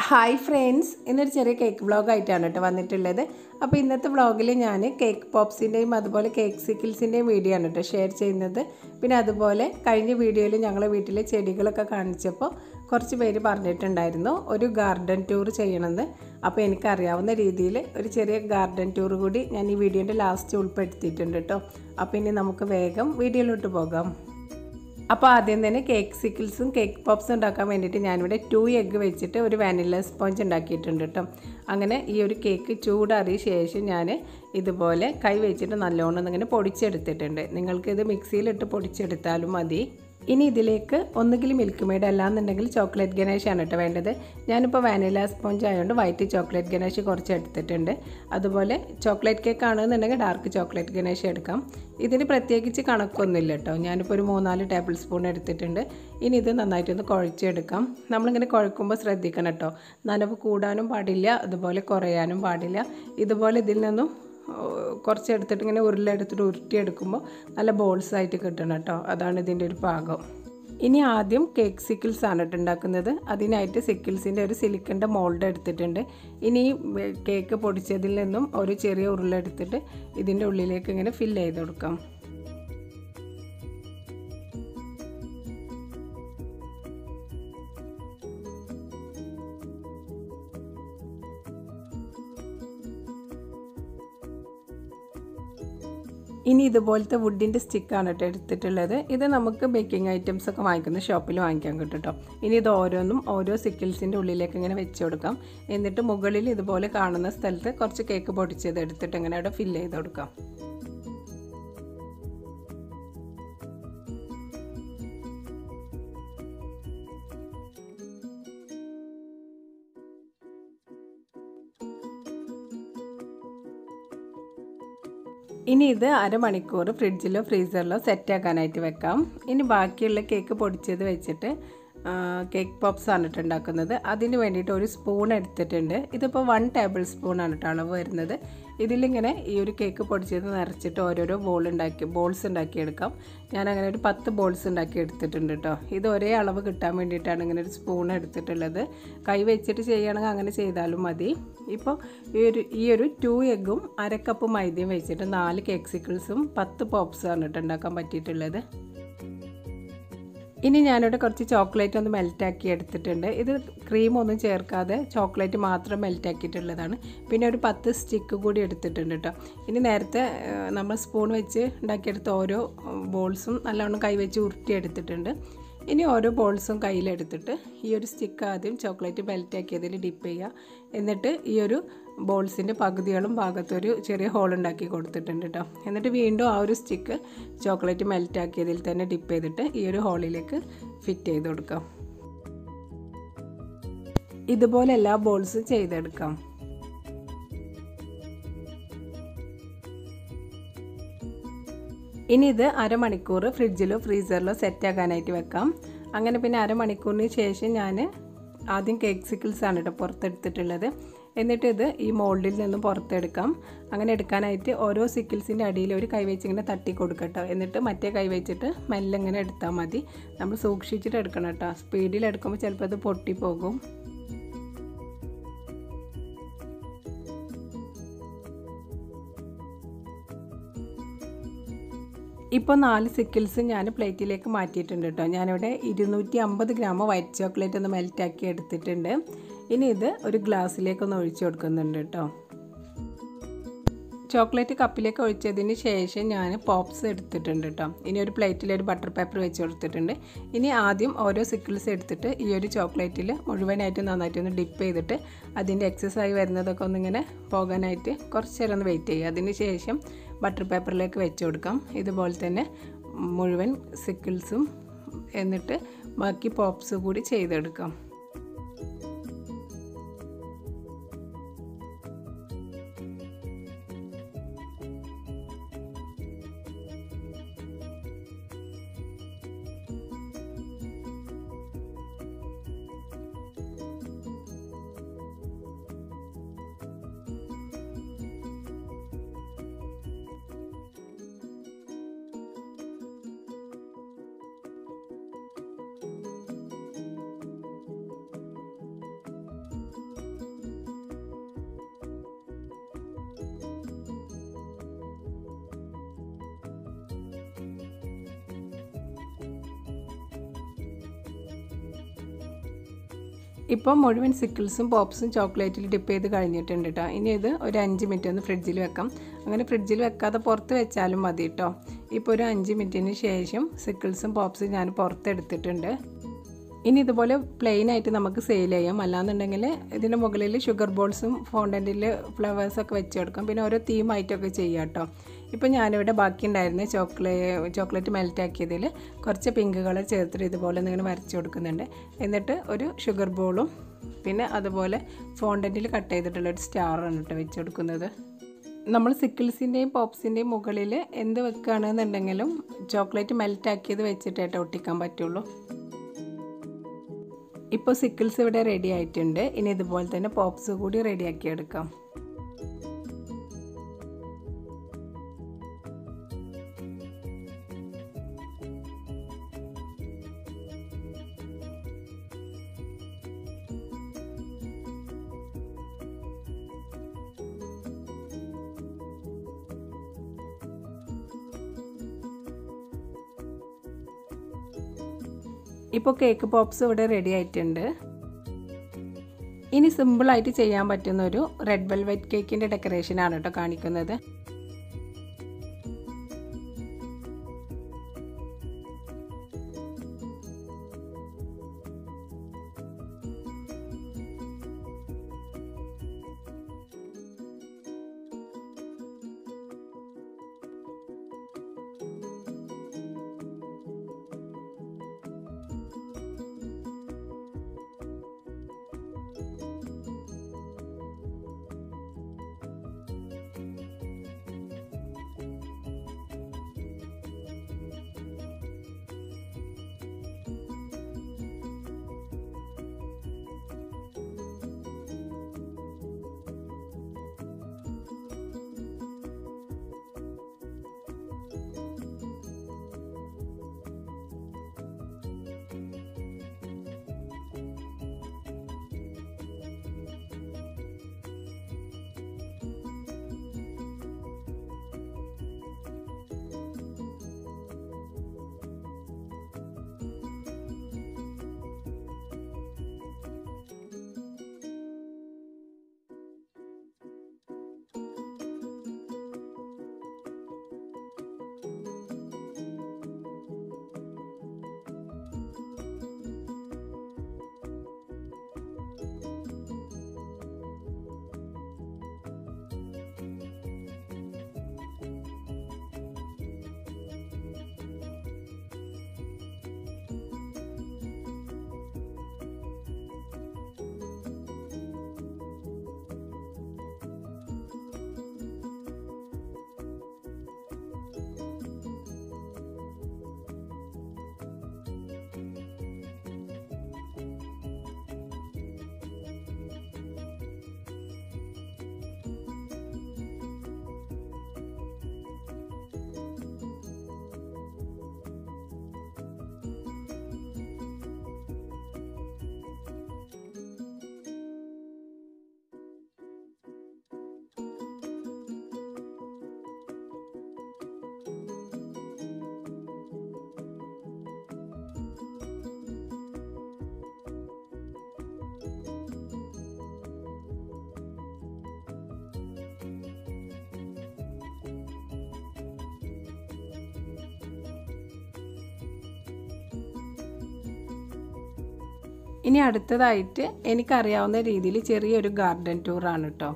hi friends ഇന്നൊരു ചെറിയ cake വ്ളോഗായിട്ടാണ് കേട്ടോ വന്നിട്ടുള്ളത് അപ്പോൾ ഇന്നത്തെ വ്ളോഗിൽ ഞാൻ കേക്ക് പോപ്സിൻ്റെയും അതുപോലെ കേക്ക് സിക്കിൾസിൻ്റെയും വീഡിയോ ആണ് കേട്ടോ ഷെയർ ചെയ്യുന്നത് പിന്നെ അതുപോലെ കഴിഞ്ഞ വീഡിയോയിൽ ഞങ്ങളെ വീട്ടിലെ ചെടികളൊക്കെ കാണിച്ചപ്പോൾ കുറച്ച് പേര് പറഞ്ഞിട്ടുണ്ടായിരുന്നു ഒരു ഗാർഡൻ ടൂർ ചെയ്യണമെന്ന് അപ്പോൾ എനിക്കറിയാവുന്ന രീതിയിൽ ഒരു ചെറിയ ഗാർഡൻ ടൂർ കൂടി ഞാൻ ഈ വീഡിയോൻ്റെ ലാസ്റ്റ് ഉൾപ്പെടുത്തിയിട്ടുണ്ട് കേട്ടോ അപ്പോൾ ഇനി നമുക്ക് വേഗം വീഡിയോയിലോട്ട് പോകാം അപ്പോൾ ആദ്യം തന്നെ കേക്ക് സിക്കിൾസും കേക്ക് പോപ്സും ഉണ്ടാക്കാൻ വേണ്ടിയിട്ട് ഞാനിവിടെ ടു എഗ്ഗ് വെച്ചിട്ട് ഒരു വാനില സ്പോഞ്ച് ഉണ്ടാക്കിയിട്ടുണ്ട് കേട്ടോ അങ്ങനെ ഈ ഒരു കേക്ക് ചൂടാറിയ ശേഷം ഞാൻ ഇതുപോലെ കൈ വെച്ചിട്ട് നല്ലോണം ഇങ്ങനെ പൊടിച്ചെടുത്തിട്ടുണ്ട് നിങ്ങൾക്കിത് മിക്സിയിലിട്ട് പൊടിച്ചെടുത്താലും മതി ഇനി ഇതിലേക്ക് ഒന്നുകിൽ മിൽക്ക് മെയ്ഡ് അല്ലാന്നുണ്ടെങ്കിൽ ചോക്ലേറ്റ് ഗണേഷാണ് കേട്ടോ വേണ്ടത് ഞാനിപ്പോൾ വാനില സ്പോഞ്ച് ആയതുകൊണ്ട് വൈറ്റ് ചോക്ലേറ്റ് ഗണേഷ് കുറച്ച് എടുത്തിട്ടുണ്ട് അതുപോലെ ചോക്ലേറ്റ് കേക്ക് ആണെന്നുണ്ടെങ്കിൽ ഡാർക്ക് ചോക്ലേറ്റ് ഗണേഷ് എടുക്കാം ഇതിന് പ്രത്യേകിച്ച് കണക്കൊന്നുമില്ല കേട്ടോ ഞാനിപ്പോൾ ഒരു മൂന്നാല് ടേബിൾ സ്പൂൺ എടുത്തിട്ടുണ്ട് ഇനി ഇത് നന്നായിട്ടൊന്ന് കുഴച്ചെടുക്കാം നമ്മളിങ്ങനെ കുഴക്കുമ്പോൾ ശ്രദ്ധിക്കണം കേട്ടോ നനവ് കൂടാനും പാടില്ല അതുപോലെ കുറയാനും പാടില്ല ഇതുപോലെ ഇതിൽ നിന്നും കുറച്ച് എടുത്തിട്ട് ഇങ്ങനെ ഉരുളെടുത്തിട്ട് ഉരുട്ടിയെടുക്കുമ്പോൾ നല്ല ബോൾസ് ആയിട്ട് കിട്ടണം കേട്ടോ അതാണ് ഇതിൻ്റെ ഒരു പാകം ഇനി ആദ്യം കേക്ക് സിക്കിൾസ് ആണ് കേട്ടോ ഉണ്ടാക്കുന്നത് അതിനായിട്ട് സിക്കിൾസിൻ്റെ ഒരു സിലിക്കൻ്റെ മോൾഡ് എടുത്തിട്ടുണ്ട് ഇനി ഈ കേക്ക് പൊടിച്ചതിൽ നിന്നും ഒരു ചെറിയ ഉരുളെടുത്തിട്ട് ഇതിൻ്റെ ഉള്ളിലേക്ക് ഇങ്ങനെ ഫില്ല് ചെയ്ത് കൊടുക്കാം ഇനി ഇതുപോലത്തെ വുഡിൻ്റെ സ്റ്റിക്കാണ് കേട്ടോ എടുത്തിട്ടുള്ളത് ഇത് നമുക്ക് ബേക്കിംഗ് ഐറ്റംസ് ഒക്കെ വാങ്ങിക്കുന്ന ഷോപ്പിൽ വാങ്ങിക്കാൻ കിട്ടും കേട്ടോ ഇനി ഇത് ഓരോന്നും ഓരോ സിക്കിൾസിൻ്റെ ഉള്ളിലേക്ക് ഇങ്ങനെ വെച്ച് കൊടുക്കാം എന്നിട്ട് മുകളിൽ ഇതുപോലെ കാണുന്ന സ്ഥലത്ത് കുറച്ച് കേക്ക് പൊടിച്ചത് എടുത്തിട്ട് ഇങ്ങനെ അവിടെ ഫില്ല് ചെയ്ത് കൊടുക്കാം ഇനി ഇത് അരമണിക്കൂർ ഫ്രിഡ്ജിലോ ഫ്രീസറിലോ സെറ്റാക്കാനായിട്ട് വെക്കാം ഇനി ബാക്കിയുള്ള കേക്ക് പൊടിച്ചത് വെച്ചിട്ട് കേക്ക് പോപ്സ് ആണ് കേട്ടോ ഉണ്ടാക്കുന്നത് അതിന് വേണ്ടിയിട്ട് ഒരു സ്പൂൺ എടുത്തിട്ടുണ്ട് ഇതിപ്പോൾ വൺ ടേബിൾ സ്പൂണാണ് കേട്ടോ അളവ് വരുന്നത് ഇതിലിങ്ങനെ ഈ ഒരു കേക്ക് പൊടിച്ചത് നിറച്ചിട്ട് ഓരോരോ ബോൾ ഉണ്ടാക്കി ബോൾസ് ഉണ്ടാക്കിയെടുക്കാം ഞാൻ അങ്ങനെ ഒരു പത്ത് ബോൾസ് ഉണ്ടാക്കി എടുത്തിട്ടുണ്ട് കേട്ടോ ഇത് ഒരേ അളവ് കിട്ടാൻ വേണ്ടിയിട്ടാണ് ഇങ്ങനെ ഒരു സ്പൂൺ എടുത്തിട്ടുള്ളത് കൈ വെച്ചിട്ട് ചെയ്യുകയാണെങ്കിൽ അങ്ങനെ ചെയ്താലും മതി ഇപ്പോൾ ഈ ഒരു ഈ ഒരു ടു എഗ്ഗും അര കപ്പ് മൈദയും വെച്ചിട്ട് നാല് കേക്ക് സിക്കിൾസും പത്ത് പോപ്സാണ് കേട്ടോ ഉണ്ടാക്കാൻ പറ്റിയിട്ടുള്ളത് ഇനി ഞാനിവിടെ കുറച്ച് ചോക്ലേറ്റ് ഒന്ന് മെൽറ്റാക്കി എടുത്തിട്ടുണ്ട് ഇത് ക്രീമൊന്നും ചേർക്കാതെ ചോക്ലേറ്റ് മാത്രം മെൽറ്റാക്കിയിട്ടുള്ളതാണ് പിന്നെ ഒരു പത്ത് സ്റ്റിക്ക് കൂടി എടുത്തിട്ടുണ്ട് കേട്ടോ ഇനി നേരത്തെ നമ്മൾ സ്പൂൺ വെച്ച് ഉണ്ടാക്കിയെടുത്ത ഓരോ ബോൾസും നല്ലവണ്ണം കൈ വെച്ച് ഉരുട്ടി എടുത്തിട്ടുണ്ട് ഇനി ഓരോ ബോൾസും കയ്യിലെടുത്തിട്ട് ഈ ഒരു സ്റ്റിക്ക് ആദ്യം ചോക്ലേറ്റ് മെൽറ്റാക്കിയതിൽ ഡിപ്പ് ചെയ്യുക എന്നിട്ട് ഈ ഒരു ബോൾസിൻ്റെ പകുതികളും ഭാഗത്തൊരു ചെറിയ ഹോൾ ഉണ്ടാക്കി കൊടുത്തിട്ടുണ്ട് കേട്ടോ എന്നിട്ട് വീണ്ടും ആ ഒരു സ്റ്റിക്ക് ചോക്ലേറ്റ് മെൽറ്റാക്കിയതിൽ തന്നെ ഡിപ്പ് ചെയ്തിട്ട് ഈ ഒരു ഹോളിലേക്ക് ഫിറ്റ് ചെയ്ത് കൊടുക്കാം ഇതുപോലെ എല്ലാ ബോൾസും ചെയ്തെടുക്കാം ഇനി ഇത് അരമണിക്കൂർ ഫ്രിഡ്ജിലോ ഫ്രീസറിലോ സെറ്റാക്കാനായിട്ട് വെക്കാം അങ്ങനെ പിന്നെ അരമണിക്കൂറിന് ശേഷം ഞാൻ ആദ്യം കേക്ക് സിക്കിൾസ് ആണ് കേട്ടോ പുറത്തെടുത്തിട്ടുള്ളത് എന്നിട്ട് ഇത് ഈ മോൾഡിൽ നിന്നും പുറത്തെടുക്കാം അങ്ങനെ എടുക്കാനായിട്ട് ഓരോ സിക്കിൾസിൻ്റെ അടിയിൽ ഒരു കൈ വെച്ച് ഇങ്ങനെ തട്ടി കൊടുക്കട്ടോ എന്നിട്ട് മറ്റേ കൈ വെച്ചിട്ട് മെല്ലെ ഇങ്ങനെ എടുത്താൽ മതി നമ്മൾ സൂക്ഷിച്ചിട്ട് എടുക്കണം കേട്ടോ സ്പീഡിൽ എടുക്കുമ്പോൾ ചിലപ്പോൾ അത് പൊട്ടിപ്പോകും ഇപ്പോൾ നാല് സിക്കിൾസ് ഞാൻ പ്ലേറ്റിലേക്ക് മാറ്റിയിട്ടുണ്ട് കേട്ടോ ഞാനിവിടെ ഇരുന്നൂറ്റി അമ്പത് ഗ്രാം വൈറ്റ് ചോക്ലേറ്റ് ഒന്ന് മെൽറ്റാക്കി എടുത്തിട്ടുണ്ട് ഇനി ഇത് ഒരു ഗ്ലാസ്സിലേക്കൊന്ന് ഒഴിച്ചു കൊടുക്കുന്നുണ്ട് കേട്ടോ ചോക്ലേറ്റ് കപ്പിലേക്ക് ഒഴിച്ചതിന് ശേഷം ഞാൻ പോപ്സ് എടുത്തിട്ടുണ്ട് കേട്ടോ ഇനി ഒരു പ്ലേറ്റിൽ ഒരു ബട്ടർ പേപ്പർ വെച്ച് കൊടുത്തിട്ടുണ്ട് ഇനി ആദ്യം ഓരോ സിക്കിൾസ് എടുത്തിട്ട് ഈ ഒരു ചോക്ലേറ്റിൽ മുഴുവനായിട്ട് നന്നായിട്ട് ഒന്ന് ഡിപ്പ് ചെയ്തിട്ട് അതിൻ്റെ എക്സസൈസ് വരുന്നതൊക്കെ ഒന്നിങ്ങനെ പോകാനായിട്ട് കുറച്ച് നേരം ഒന്ന് വെയിറ്റ് ചെയ്യുക അതിന് ശേഷം ബട്ടർ പേപ്പറിലേക്ക് വെച്ച് കൊടുക്കാം ഇതുപോലെ തന്നെ മുഴുവൻ സിക്കിൾസും എന്നിട്ട് ബാക്കി പോപ്സ് കൂടി ചെയ്തെടുക്കാം ഇപ്പോൾ മുഴുവൻ സിക്കിൾസും പോപ്സും ചോക്ലേറ്റിൽ ഡിപ്പ് ചെയ്ത് കഴിഞ്ഞിട്ടുണ്ട് കേട്ടോ ഇനി ഇത് ഒരു അഞ്ച് മിനിറ്റ് ഒന്ന് ഫ്രിഡ്ജിൽ വെക്കാം അങ്ങനെ ഫ്രിഡ്ജിൽ വെക്കാതെ പുറത്ത് വെച്ചാലും മതി കേട്ടോ ഇപ്പോൾ ഒരു അഞ്ച് മിനിറ്റിന് ശേഷം സിക്കിൾസും പോപ്സും ഞാൻ പുറത്തെടുത്തിട്ടുണ്ട് ഇനി ഇതുപോലെ പ്ലെയിൻ ആയിട്ട് നമുക്ക് സെയിൽ ചെയ്യാം അല്ലാന്നുണ്ടെങ്കിൽ ഇതിൻ്റെ മുകളിൽ ഷുഗർ ബോൾസും ഫോണ്ടൻറ്റിൽ ഫ്ലവേഴ്സൊക്കെ വെച്ച് കൊടുക്കാം പിന്നെ ഓരോ തീമായിട്ടൊക്കെ ചെയ്യാം കേട്ടോ ഇപ്പോൾ ഞാനിവിടെ ബാക്കി ഉണ്ടായിരുന്ന ചോക്ലേ ചോക്ലേറ്റ് മെൽറ്റ് ആക്കിയതിൽ കുറച്ച് പിങ്ക് കളർ ചേർത്തിട്ട് ഇതുപോലെ ഇങ്ങനെ വരച്ച് കൊടുക്കുന്നുണ്ട് എന്നിട്ട് ഒരു ഷുഗർ ബോളും പിന്നെ അതുപോലെ ഫോണ്ടൻറ്റിൽ കട്ട് ചെയ്തിട്ടുള്ള ഒരു സ്റ്റാറാണ് കേട്ടോ വെച്ച് കൊടുക്കുന്നത് നമ്മൾ സിക്കിൾസിൻ്റെയും പോപ്സിൻ്റെയും മുകളിൽ എന്ത് വെക്കുകയാണെന്നുണ്ടെങ്കിലും ചോക്ലേറ്റ് മെൽറ്റ് ആക്കിയത് വെച്ചിട്ടേട്ടോ ഒട്ടിക്കാൻ പറ്റുള്ളൂ ഇപ്പോൾ സിക്കിൾസ് ഇവിടെ റെഡി ആയിട്ടുണ്ട് ഇനി ഇതുപോലെ തന്നെ പോപ്സ് കൂടി റെഡിയാക്കി എടുക്കാം ഇപ്പോൾ കേക്ക് പോപ്സ് ഇവിടെ റെഡി ആയിട്ടുണ്ട് ഇനി സിമ്പിളായിട്ട് ചെയ്യാൻ പറ്റുന്ന ഒരു റെഡ് വെൽവെറ്റ് കേക്കിൻ്റെ ഡെക്കറേഷനാണ് കേട്ടോ കാണിക്കുന്നത് ഇനി അടുത്തതായിട്ട് എനിക്കറിയാവുന്ന രീതിയിൽ ചെറിയൊരു ഗാർഡൻ ടൂറാണ് കേട്ടോ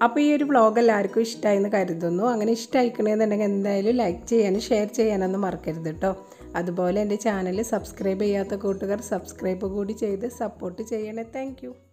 അപ്പോൾ ഈ ഒരു വ്ളോഗ് എല്ലാവർക്കും ഇഷ്ടമായെന്ന് കരുതുന്നു അങ്ങനെ ഇഷ്ടമായിക്കണമെന്നുണ്ടെങ്കിൽ എന്തായാലും ലൈക്ക് ചെയ്യാനും ഷെയർ ചെയ്യാനൊന്നും മറക്കരുത് കേട്ടോ അതുപോലെ എൻ്റെ ചാനൽ സബ്സ്ക്രൈബ് ചെയ്യാത്ത കൂട്ടുകാർ സബ്സ്ക്രൈബ് കൂടി ചെയ്ത് സപ്പോർട്ട് ചെയ്യണേ താങ്ക്